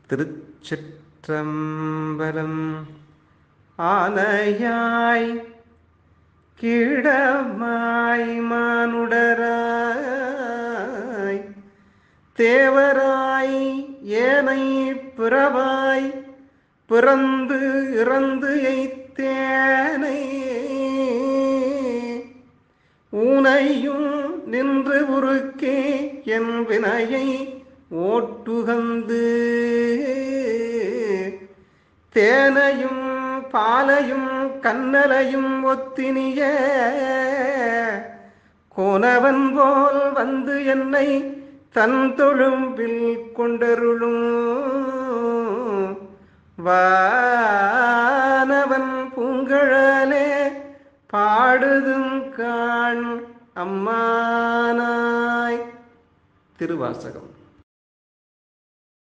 திருச்சிற்றம்பலம் ஆனையாய் கிடமாய் மானுடராய் தேவராய் ஏனை பிறவாய் பிறந்து இறந்து எய்த்தேனை ஊனையும் நின்று உருக்கே என் வினையை ஓட்டுகந்து தேனையும் பாலையும் கண்ணலையும் ஒத்தினிய கோனவன் போல் வந்து என்னை தன் தொழும்பில் கொண்டருளும் வானவன் பூங்கழலே பாடுதும் காண் அம்மானாய் திருவாசகம்